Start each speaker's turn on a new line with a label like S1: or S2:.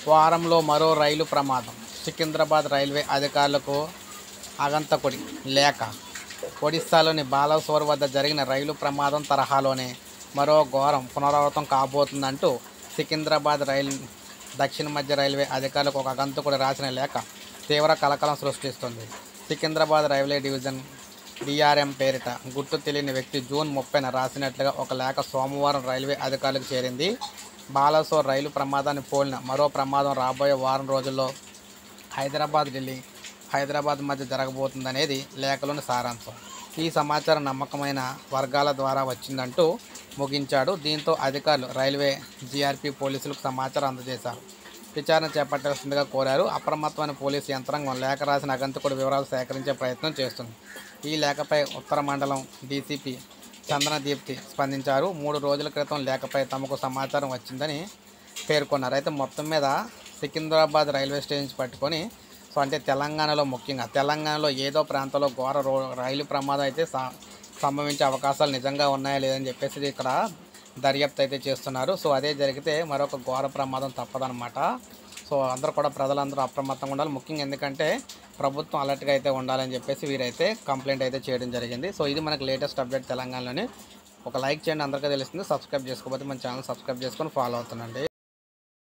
S1: వారంలో మరో రైలు ప్రమాదం సికింద్రాబాద్ రైల్వే అధికారులకు అగంతకుడి లేఖ ఒడిశాలోని బాలసోర్ వద్ద జరిగిన రైలు ప్రమాదం తరహాలోనే మరో ఘోరం పునరావృతం కాబోతుందంటూ సికింద్రాబాద్ రైలు దక్షిణ మధ్య రైల్వే అధికారులకు ఒక అగంతకుడు రాసిన లేఖ తీవ్ర కలకలం సృష్టిస్తుంది సికింద్రాబాద్ రైల్వే డివిజన్ డిఆర్ఎం పేరిట గుర్తు తెలియని వ్యక్తి జూన్ ముప్పైన రాసినట్లుగా ఒక లేఖ సోమవారం రైల్వే అధికారులకు చేరింది బాలసోర్ రైలు ప్రమాదాన్ని పోలిన మరో ప్రమాదం రాబోయే వారం రోజుల్లో హైదరాబాద్ ఢిల్లీ హైదరాబాద్ మధ్య జరగబోతుందనేది లేఖలోని సారాంశం ఈ సమాచారం నమ్మకమైన వర్గాల ద్వారా వచ్చిందంటూ ముగించాడు దీంతో అధికారులు రైల్వే జీఆర్పీ పోలీసులకు సమాచారం అందజేశారు విచారణ చేపట్టాల్సిందిగా కోరారు అప్రమత్తమైన పోలీసు యంత్రాంగం లేఖ రాసిన అగంతకుడి వివరాలు సేకరించే ప్రయత్నం చేస్తుంది ఈ లేఖపై ఉత్తర మండలం డీసీపీ చందనదీప్తి స్పందించారు మూడు రోజుల క్రితం లేఖపై తమకు సమాచారం వచ్చిందని పేర్కొన్నారు అయితే మొత్తం మీద సికింద్రాబాద్ రైల్వే స్టేషన్ పట్టుకొని సో అంటే తెలంగాణలో ముఖ్యంగా తెలంగాణలో ఏదో ప్రాంతంలో ఘోర రో రైలు ప్రమాదం అయితే స- సంభవించే అవకాశాలు నిజంగా ఉన్నాయా లేదని చెప్పేసి ఇక్కడ దర్యాప్తు అయితే చేస్తున్నారు సో అదే జరిగితే మరొక ఘోర ప్రమాదం తప్పదనమాట సో అందరూ కూడా ప్రజలందరూ అప్రమత్తంగా ఉండాలి ముఖ్యంగా ఎందుకంటే ప్రభుత్వం అలర్ట్గా అయితే ఉండాలని చెప్పేసి వీరైతే కంప్లైంట్ అయితే చేయడం జరిగింది సో ఇది మనకి లేటెస్ట్ అప్డేట్ తెలంగాణలోనే ఒక లైక్ చేయండి అందరికీ తెలుస్తుంది సబ్స్క్రైబ్ చేసుకోకపోతే మన ఛానల్ సబ్స్క్రైబ్ చేసుకొని ఫాలో అవుతుండండి